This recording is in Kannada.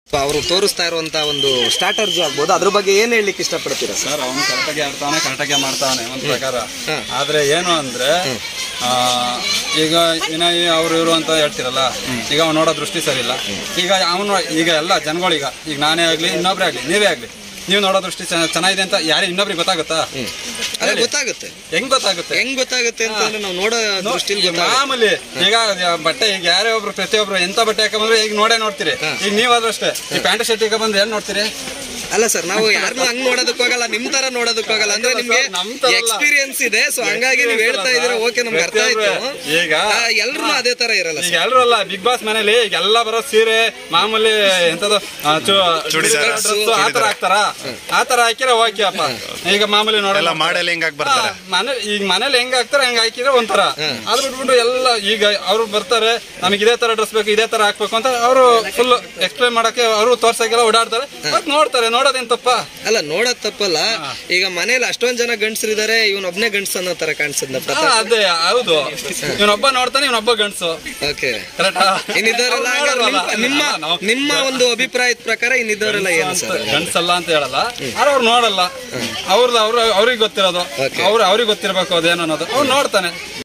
ಅವರು ತೋರಿಸ್ತಾ ಇರುವಂತ ಒಂದು ಸ್ಟ್ರಾಟರ್ಜಿ ಆಗ್ಬೋದು ಅದ್ರ ಬಗ್ಗೆ ಏನ್ ಹೇಳಲಿಕ್ಕೆ ಇಷ್ಟಪಡ್ತೀರಾ ಸರ್ ಸರ್ ಅವನು ಕರೆಕ್ಟಾಗಿ ಆಡ್ತಾನೆ ಕರೆಕ್ಟಾಗಿ ಮಾಡ್ತಾನೆ ಒಂದ್ ಪ್ರಕಾರ ಹಾ. ಆದ್ರೆ ಏನು ಅಂದ್ರೆ ಆ, ಈಗ ವಿನಯ್ ಅವ್ರು ಇವರು ಅಂತ ಹೇಳ್ತಿರಲ್ಲ ಈಗ ಅವ್ನು ನೋಡೋ ದೃಷ್ಟಿ ಸರಿ ಇಲ್ಲ ಈಗ ಅವನು ಈಗ ಎಲ್ಲ ಜನಗಳೀಗ ಈಗ ನಾನೇ ಆಗ್ಲಿ ಇನ್ನೊಬ್ರೇ ಆಗ್ಲಿ ನೀವೇ ಆಗ್ಲಿ ನೀವು ನೋಡೋ ದೃಷ್ಟಿ ಚೆನ್ನ- ಚೆನ್ನಾಗಿದೆ ಅಂತ ಯಾರೇ ಇನ್ನೊಬ್ರಿಗೆ ಗೊತ್ತಾಗುತ್ತಾ ಅದೇ ಗೊತ್ತಾಗುತ್ತೆ ಹೆಂಗ್ ಗೊತ್ತಾಗುತ್ತೆ ಹೆಂಗ್ ಗೊತ್ತಾಗುತ್ತೆ ಅಂತ ಅಂದ್ರೆ ನಾವು ನೋಡೋ ದೃಷ್ಟಿಲಿ ಈಗ ಮಾಮೂಲಿ ಈಗ ಬಟ್ಟೆ ಈಗ ಯಾರೇ ಒಬ್ರು ಪ್ರತಿಯೊಬ್ರು ಎಂತ ಬಟ್ಟೆ ಹಾಕೊಂಡ್ರೆ ಈಗ ನೋಡೇ ನೋಡ್ತೀರಿ ಈಗ ನೀವಾದ್ರೂ ಅಷ್ಟೇ ಈ ಪ್ಯಾಂಟ್ ಶರ್ಟ್ ಈಗ ಬಂದ್ರೆ ಏನ್ ನೋಡ್ತೀರಿ ಅಲ್ಲ ಸರ್ ನಾವು ಯಾರನ್ನೂ ಹಂಗ್ ನೋಡೋದಕ್ ಹೋಗಲ್ಲ ನಿಮ್ ತರ ನೋಡೋದಕ್ ಹೋಗಲ್ಲ ಅಂದ್ರೆ ನಿಮ್ಗೆ ನಮ್ ತರ ಅಲ್ಲ. ಎಕ್ಸ್ಪೀರಿಯನ್ಸ್ ಇದೆ ಸೊ ಹಂಗಾಗಿ ನೀವ್ ಹೇಳ್ತಾ ಇದೀರ ಓಕೆ ನಮ್ಗೆ ಅರ್ಥ ಆಯ್ತು ಈಗ ಎಲ್ರು ಅದೇ ತರ ಇರಲ್ಲ ಈಗ ಎಲ್ರು ಅಲ್ಲ ಬಿಗ್ ಬಾಸ್ ಮನೇಲಿ ಈಗ ಎಲ್ಲ ಬರೋ ಸೀರೆ ಮಾಮೂಲಿ ಎಂತದು ಆ, ಚು- ಚೂಡಿದಾರ. ಡ್ರೆಸ್ಸು ಆ ತರ ಹಾಕ್ತಾರ ಆ ತರ ಹಾಕಿರ ಓಕೆ ಅಪ್ಪ ಈಗ ಮಾಮೂಲಿ ನೋಡಲ್ಲ ಎಲ್ಲ ಮಾಡೆಲಿಂಗ್ ಆಗಿ ಬರ್ತಾರೆ ಮನೆ ಈಗ ಮನೇಲಿ ಹೆಂಗ್ ಹಾಕ್ತಾರೆ ಹಂಗ ಹಾಕಿದ್ರೆ ಒಂಥರ ಅದ್ರ ಬಿಟ್ಬಿಟ್ಟು ಎಲ್ಲ ಈಗ ಅವ್ರು ಬರ್ತಾರೆ ನಮಗೆ ಇದೇ ತರ ಡ್ರೆಸ್ ಬೇಕು ಇದೇ ತರ ಹಾಕ್ಬೇಕು ಅಂತ ಅವರು ಫುಲ್ ಎಕ್ಸ್ಪ್ಲೈನ್ ಮಾಡಕ್ಕೆ ಅವರು ತೋರ್ಸಕ್ಕೆಲ್ಲ ಓಡಾಡ್ತಾರೆ ಮತ್ ನೋಡ್ತಾರೆ ನೋಡೋದೇನ್ ತಪ್ಪ ಅಲ್ಲ ನೋಡೋದ್ ತಪ್ಪಲ್ಲ ಈಗ ಮನೇಲಿ ಅಷ್ಟೊಂದ್ ಜನ ಗಂಡಸರಿದ್ದಾರೆ ಇವನ್ ಒಬ್ನೇ ಗಂಡಸ ಅನ್ನೋ ತರ ಕಾಣಿಸದ್ ಹಾ, ಅದೇ ಹೌದು ಇವನೊಬ್ಬ ನೋಡ್ತಾನೆ ಇವನೊಬ್ಬ ಗಂಡ್ಸು ಓಕೆ ಕರೆಕ್ಟಾ ಇನ್ನಿದ್ದವರೆಲ್ಲ ಹಾಗಾದ್ರೆ ನಿಮ್ಮ- ನಿಮ್ಮ ನಾವು- ನಿಮ್ಮ ಒಂದು ಅಭಿಪ್ರಾಯದ ಪ್ರಕಾರ ಇನ್ನಿದ್ದವರೆಲ್ಲ ಏನು ಸರ್ ಗಂಡ್ಸಲ್ಲ ಅಂತ ಹೇಳಲ್ಲ ಆದ್ರೆ ಅವ್ರು ನೋಡಲ್ಲ ಅವ್ರದ್ದು ಅವ್ರ ಅವ್ರಿಗೆ ಗೊತ್ತಿರೋದು Okay. ಅವ್ರು ಅವ್ರಿಗೆ ಗೊತ್ತಿರ್ಬೇಕು ಅದೇನು ಅನ್ನೋದು ಅವ್ರು ನೋಡ್ತಾನೆ